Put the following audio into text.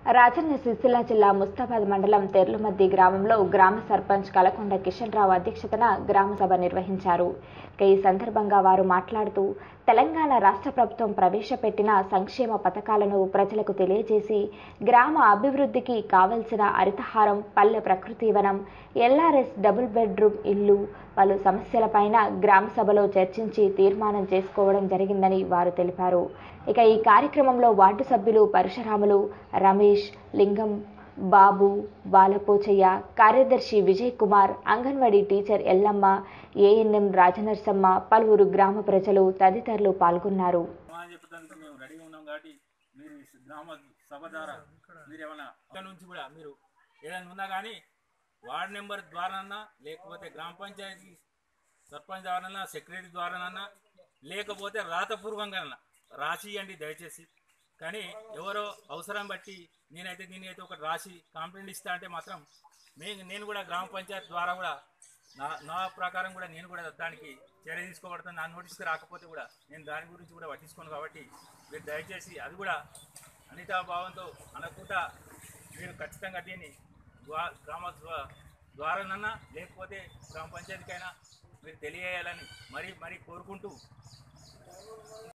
రాజన్న సిరిసిల్ల జిల్లా ముస్తాబాద్ మండలం తెర్లుమద్ది గ్రామంలో గ్రామ సర్పంచ్ కలకొండ కిషన్ రావు అధ్యక్షతన గ్రామ సభ నిర్వహించారు ఇక ఈ సందర్భంగా వారు మాట్లాడుతూ తెలంగాణ రాష్ట్ర ప్రభుత్వం ప్రవేశపెట్టిన సంక్షేమ పథకాలను ప్రజలకు తెలియజేసి గ్రామ అభివృద్ధికి కావలసిన హరితహారం పల్లె ప్రకృతి వనం ఎల్ఆర్ఎస్ డబుల్ బెడ్రూమ్ ఇల్లు పలు సమస్యలపైన గ్రామ సభలో చర్చించి తీర్మానం చేసుకోవడం జరిగిందని వారు తెలిపారు ఇక ఈ కార్యక్రమంలో వార్డు సభ్యులు పరశురాములు రమేష్ లింగం బాబు బాలపోచయ్య కార్యదర్శి విజయ్ కుమార్ అంగన్వాడీ టీచర్ ఎల్లమ్మ ఏఎన్ఎం రాజనర్సమ్మ పలువురు గ్రామ ప్రజలు తదితరులు పాల్గొన్నారు అని చెప్పడానికి మేము రెడీగా ఉన్నాం కాబట్టి మీరు ఈ గ్రామ సభ ద్వారా మీరు ఏమైనా ఇక్కడ నుంచి కూడా మీరు ఏదైనా ఉన్నా కానీ వార్డ్ నెంబర్ ద్వారానన్నా లేకపోతే గ్రామ పంచాయతీ సర్పంచ్ ద్వారానన్నా సెక్రటరీ ద్వారానన్నా లేకపోతే రాతపూర్వంగా రాసి ఇవ్వండి దయచేసి కానీ ఎవరో అవసరం బట్టి నేనైతే దీని అయితే ఒకటి రాసి కంప్లైంట్ ఇస్తా అంటే మాత్రం మేము నేను కూడా గ్రామ పంచాయతీ ద్వారా కూడా నా నా ప్రకారం కూడా నేను కూడా దానికి చర్య తీసుకోబడతాను నా నోటీస్కి రాకపోతే కూడా నేను దాని గురించి కూడా పట్టించుకోను కాబట్టి మీరు దయచేసి అది కూడా అనితా భావంతో అనకుండా మీరు ఖచ్చితంగా దీన్ని ద్వా- గ్రామ ద్వా- ద్వారానన్నా లేకపోతే గ్రామ పంచాయతీకైనా మీరు తెలియజేయాలని మరీ మరీ కోరుకుంటూ